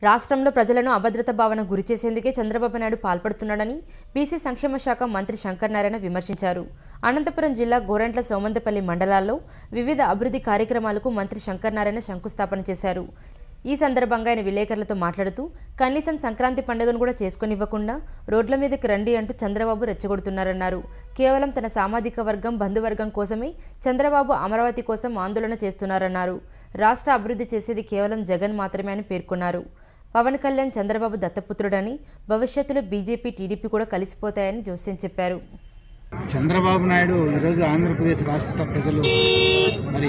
రాష్ట్రంలో ప్రజలను అభద్రత భావన గురిచేసేందుకే చంద్రబాబు నాయుడు పాల్పడుతున్నాడని బీసీ సంక్షేమ శాఖ మంత్రి శంకర్ నారాయణ విమర్శించారు అనంతపురం జిల్లా గోరంట్ల సోమంతపల్లి మండలాల్లో వివిధ అభివృద్ధి కార్యక్రమాలకు మంత్రి శంకర్ నారాయణ శంకుస్థాపన చేశారు ఈ సందర్భంగా ఆయన విలేకరులతో మాట్లాడుతూ కనీసం సంక్రాంతి పండుగను కూడా చేసుకొనివ్వకుండా రోడ్ల మీదకి రండి అంటూ చంద్రబాబు రెచ్చగొడుతున్నారన్నారు కేవలం తన సామాజిక వర్గం బంధువర్గం కోసమే చంద్రబాబు అమరావతి కోసం ఆందోళన చేస్తున్నారన్నారు రాష్ట్ర అభివృద్ధి చేసేది కేవలం జగన్ మాత్రమే అని పేర్కొన్నారు పవన్ కళ్యాణ్ చంద్రబాబు దత్తపుత్రుడని భవిష్యత్తులో బీజేపీ టీడీపీ కూడా కలిసిపోతాయని జోస్యం చెప్పారు చంద్రబాబు నాయుడు ఈరోజు ఆంధ్రప్రదేశ్ రాష్ట్ర ప్రజలు మరి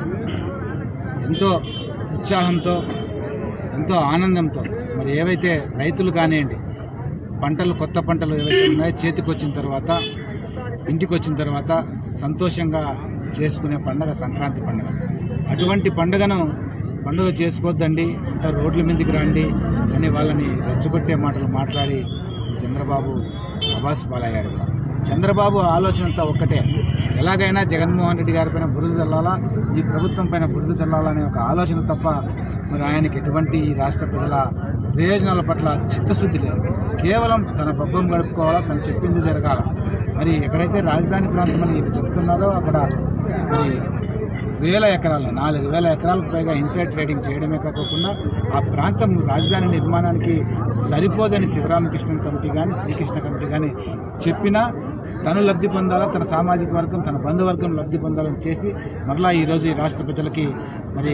ఎంతో ఉత్సాహంతో ఎంతో ఆనందంతో మరి ఏవైతే రైతులు కానివ్వండి పంటలు కొత్త పంటలు ఏవైతే ఉన్నాయో చేతికి వచ్చిన తర్వాత ఇంటికి వచ్చిన తర్వాత సంతోషంగా చేసుకునే పండగ సంక్రాంతి పండుగ అటువంటి పండుగను పండుగ చేసుకోవద్దండి అంతా రోడ్ల మీదకి రండి అని వాళ్ళని రెచ్చగొట్టే మాటలు మాట్లాడి చంద్రబాబు అబాస్ పాలయ్యాడు కూడా చంద్రబాబు ఆలోచన అంతా ఒక్కటే ఎలాగైనా జగన్మోహన్ రెడ్డి గారి పైన బురద చల్లాలా ఈ ప్రభుత్వం పైన బురద చల్లాలా అనే ఒక ఆలోచన తప్ప మరి ఆయనకి ఎటువంటి ఈ రాష్ట్ర ప్రజల ప్రయోజనాల పట్ల చిత్తశుద్ధి లేదు కేవలం తన బొబ్బం గడుపుకోవాలా తను చెప్పింది జరగాల మరి ఎక్కడైతే రాజధాని ప్రాంతం అని వీళ్ళు చెప్తున్నారో అక్కడ మరి వేల ఎకరాలు నాలుగు వేల ఎకరాలకు పైగా ఇన్సైడ్ ట్రేడింగ్ చేయడమే కాకుండా ఆ ప్రాంతం రాజధాని నిర్మాణానికి సరిపోదని శివరామకృష్ణ కమిటీ కానీ శ్రీకృష్ణ కమిటీ కానీ చెప్పినా తను లబ్ధి పొందాలా తన సామాజిక వర్గం తన బంధువర్గం లబ్ధి పొందాలని చేసి మరలా ఈరోజు ఈ రాష్ట్ర ప్రజలకి మరి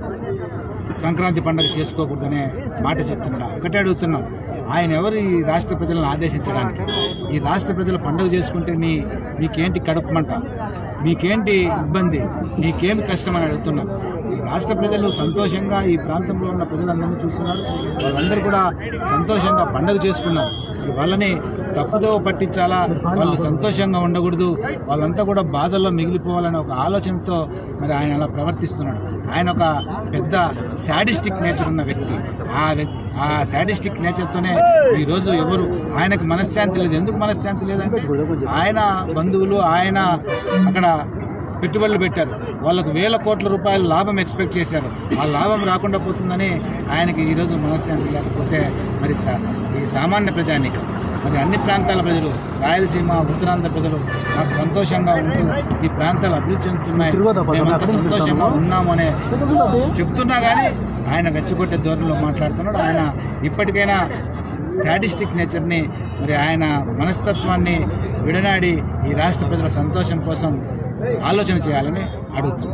సంక్రాంతి పండుగ చేసుకోకూడదనే మాట చెప్తున్నా ఒకటే అడుగుతున్నాం ఆయన ఎవరు ఈ రాష్ట్ర ప్రజలను ఆదేశించడానికి ఈ రాష్ట్ర ప్రజలు పండుగ చేసుకుంటే నీ మీకేంటి కడుపుమంట మీకేంటి ఇబ్బంది మీకేమి కష్టం అని అడుగుతున్నాం ఈ రాష్ట్ర ప్రజలు సంతోషంగా ఈ ప్రాంతంలో ఉన్న ప్రజలందరినీ చూస్తున్నారు వాళ్ళందరూ కూడా సంతోషంగా పండుగ చేసుకున్నారు మరి వాళ్ళని తప్పుదో పట్టించాలా వాళ్ళు సంతోషంగా ఉండకూడదు వాళ్ళంతా కూడా బాధల్లో మిగిలిపోవాలనే ఒక ఆలోచనతో మరి ఆయన అలా ప్రవర్తిస్తున్నాడు ఆయన ఒక పెద్ద శాడిస్టిక్ నేచర్ ఉన్న వ్యక్తి ఆ వ్యక్- ఆ శాడిస్టిక్ నేచర్తోనే ఈరోజు ఎవరు ఆయనకు మనశ్శాంతి లేదు ఎందుకు మనశ్శాంతి లేదంటే ఆయన బంధువులు ఆయన అక్కడ పెట్టుబడులు పెట్టారు వాళ్ళకు వేల కోట్ల రూపాయల లాభం ఎక్స్పెక్ట్ చేశారు ఆ లాభం రాకుండా పోతుందని ఆయనకి ఈరోజు మనశ్శాంతి లేకపోతే మరి సా- ఈ సామాన్య ప్రజానికం మరి అన్ని ప్రాంతాల ప్రజలు రాయలసీమ ఉత్తరాంధ్ర ప్రజలు మాకు సంతోషంగా ఉంటూ ఈ ప్రాంతాలు అభివృద్ధి చెందుతున్నాయి మేమంతా సంతోషంగా ఉన్నాము అనే చెప్తున్నా కానీ ఆయన రెచ్చగొట్టే ధోరణిలో మాట్లాడుతున్నాడు ఆయన ఇప్పటికైనా శాడిస్టిక్ నేచర్ని మరి ఆయన మనస్తత్వాన్ని విడనాడి ఈ రాష్ట్ర ప్రజల సంతోషం కోసం ఆలోచన చేయాలని అడుగుతున్నాను